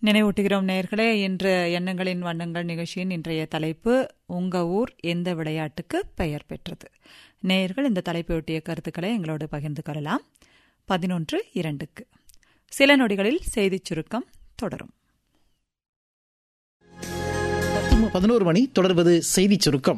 நினைவூட்டுகிறோம் நேர்களே இன்று எண்ணங்களின் வண்ணங்கள் நிகழ்ச்சியின் இன்றைய தலைப்பு உங்க ஊர் எந்த விளையாட்டுக்கு பெயர் பெற்றது நேயர்கள் இந்த தலைப்பையொட்டிய கருத்துக்களை எங்களோடு பகிர்ந்து கொள்ளலாம் பதினொன்று இரண்டுக்கு சில நொடிகளில் செய்திச் சுருக்கம் தொடரும் பதினோரு மணி தொடர்வது செய்திச் சுருக்கம்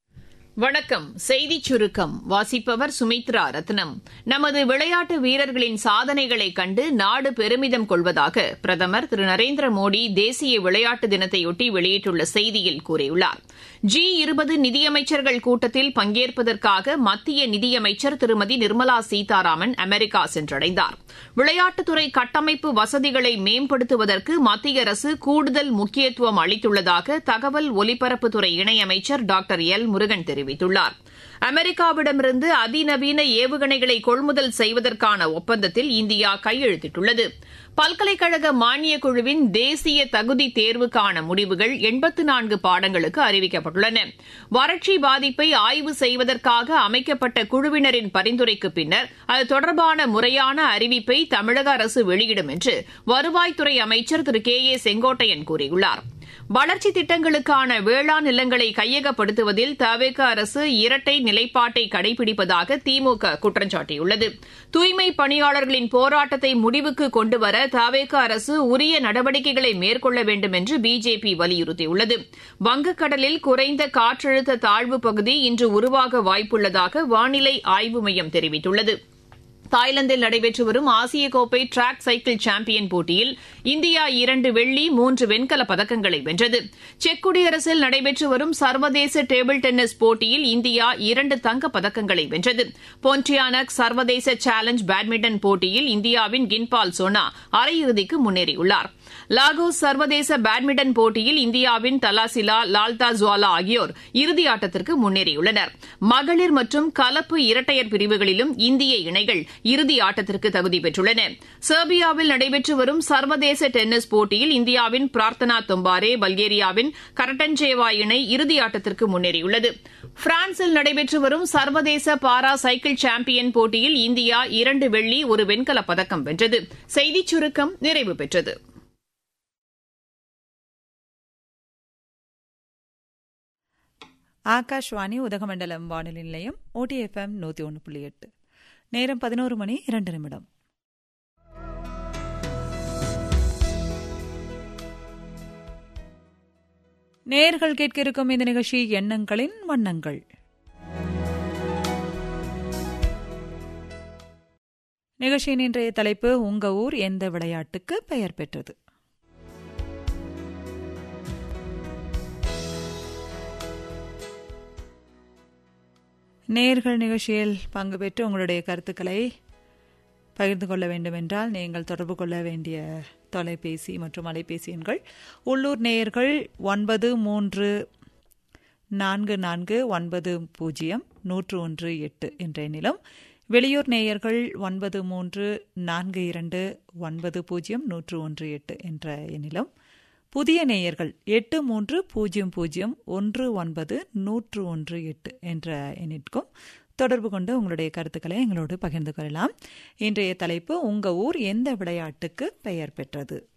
வணக்கம் செய்திச் சுருக்கம் வாசிப்பவர் சுமித்ரா ரத்னம் நமது விளையாட்டு வீரர்களின் சாதனைகளை கண்டு நாடு பெருமிதம் கொள்வதாக பிரதமர் திரு நரேந்திர மோடி தேசிய விளையாட்டு தினத்தையொட்டி வெளியிட்டுள்ள செய்தியில் கூறியுள்ளார் ஜி இருபது நிதியமைச்சர்கள் கூட்டத்தில் பங்கேற்பதற்காக மத்திய நிதியமைச்சர் திருமதி நிர்மலா சீதாராமன் அமெரிக்கா சென்றடைந்தார் விளையாட்டுத்துறை கட்டமைப்பு வசதிகளை மேம்படுத்துவதற்கு மத்திய அரசு கூடுதல் முக்கியத்துவம் அளித்துள்ளதாக தகவல் ஒலிபரப்புத்துறை இணையமைச்சர் டாக்டர் எல் முருகன் தெரிவித்துள்ளார் அமெரிக்காவிடமிருந்து அதிநவீன ஏவுகணைகளை கொள்முதல் செய்வதற்கான ஒப்பந்தத்தில் இந்தியா கையெழுத்திட்டுள்ளது பல்கலைக்கழக மானியக் குழுவின் தேசிய தகுதி தேர்வுக்கான முடிவுகள் எண்பத்து நான்கு பாடங்களுக்கு அறிவிக்கப்பட்டுள்ளன வறட்சி பாதிப்பை ஆய்வு செய்வதற்காக அமைக்கப்பட்ட குழுவினரின் பரிந்துரைக்கு பின்னர் அது தொடர்பான முறையான அறிவிப்பை தமிழக அரசு வெளியிடும் என்று வருவாய்த்துறை அமைச்சர் திரு கே ஏ செங்கோட்டையன் கூறியுள்ளார் வளர்ச்சி திட்டங்களுக்கான வேளாண் நிலங்களை கையகப்படுத்துவதில் தவேக அரசு இரட்டை நிலைப்பாட்டை கடைபிடிப்பதாக திமுக குற்றம் சாட்டியுள்ளது தூய்மை பணியாளர்களின் போராட்டத்தை முடிவுக்கு கொண்டுவர தவேக அரசு உரிய நடவடிக்கைகளை மேற்கொள்ள வேண்டும் என்று பிஜேபி வலியுறுத்தியுள்ளது வங்கக்கடலில் குறைந்த காற்றழுத்த தாழ்வு பகுதி இன்று உருவாக வாய்ப்புள்ளதாக வானிலை ஆய்வு மையம் தெரிவித்துள்ளது தாய்லாந்தில் நடைபெற்று வரும் ஆசிய கோப்பை டிராக் சைக்கிள் சாம்பியன் போட்டியில் இந்தியா இரண்டு வெள்ளி மூன்று வெண்கல பதக்கங்களை வென்றது செக் குடியரசில் நடைபெற்று வரும் சர்வதேச டேபிள் டென்னிஸ் போட்டியில் இந்தியா இரண்டு தங்கப் பதக்கங்களை வென்றது போன்டியானக் சர்வதேச சேலஞ்ச் பேட்மிண்டன் போட்டியில் இந்தியாவின் கின்பால் சோனா அரையிறுதிக்கு முன்னேறியுள்ளார் லாகோஸ் சர்வதேச பேட்மிண்டன் போட்டியில் இந்தியாவின் தலாசிலா லால்தா ஜுவாலா ஆகியோர் இறுதி ஆட்டத்திற்கு முன்னேறியுள்ளனர் மகளிர் மற்றும் கலப்பு இரட்டையர் பிரிவுகளிலும் இந்திய இணைகள் இறுதி ஆட்டத்திற்கு தகுதி பெற்றுள்ளன செர்பியாவில் நடைபெற்று வரும் சர்வதேச டென்னிஸ் போட்டியில் இந்தியாவின் பிரார்த்தனா தொம்பாரே பல்கேரியாவின் கரட்டன்சேவா இணை இறுதி ஆட்டத்திற்கு முன்னேறியுள்ளது பிரான்சில் நடைபெற்று வரும் சர்வதேச பாரா சைக்கிள் சாம்பியன் போட்டியில் இந்தியா இரண்டு வெள்ளி ஒரு வெண்கலப் பதக்கம் வென்றது செய்திச் சுருக்கம் நிறைவு பெற்றது ஆகாஷ்வாணி உதகமண்டலம் வானொலி நிலையம் ஓடிஎஃப்எம் நூற்றி ஒன்று புள்ளி எட்டு நேரம் பதினோரு மணி இரண்டு நிமிடம் நேர்கள் கேட்க இருக்கும் இந்த நிகழ்ச்சி எண்ணங்களின் வண்ணங்கள் நிகழ்ச்சியின் இன்றைய தலைப்பு உங்க ஊர் எந்த விளையாட்டுக்கு பெயர் பெற்றது நேர்கள் நிகழ்ச்சியில் பங்கு பெற்று உங்களுடைய கருத்துக்களை பகிர்ந்து கொள்ள வேண்டுமென்றால் நீங்கள் தொடர்பு கொள்ள வேண்டிய தொலைபேசி மற்றும் அலைபேசி எண்கள் உள்ளூர் நேயர்கள் ஒன்பது மூன்று நான்கு நான்கு ஒன்பது பூஜ்ஜியம் நூற்று ஒன்று எட்டு என்ற எண்ணிலும் வெளியூர் நேயர்கள் ஒன்பது மூன்று நான்கு இரண்டு ஒன்பது பூஜ்ஜியம் நூற்று ஒன்று எட்டு என்ற எண்ணிலும் புதிய நேயர்கள் எட்டு மூன்று பூஜ்ஜியம் பூஜ்ஜியம் ஒன்று ஒன்பது நூற்று ஒன்று எட்டு என்ற எண்ணிற்கும் தொடர்பு கொண்டு உங்களுடைய கருத்துக்களை எங்களோடு பகிர்ந்து கொள்ளலாம் இன்றைய தலைப்பு உங்க ஊர் எந்த விளையாட்டுக்கு பெயர் பெற்றது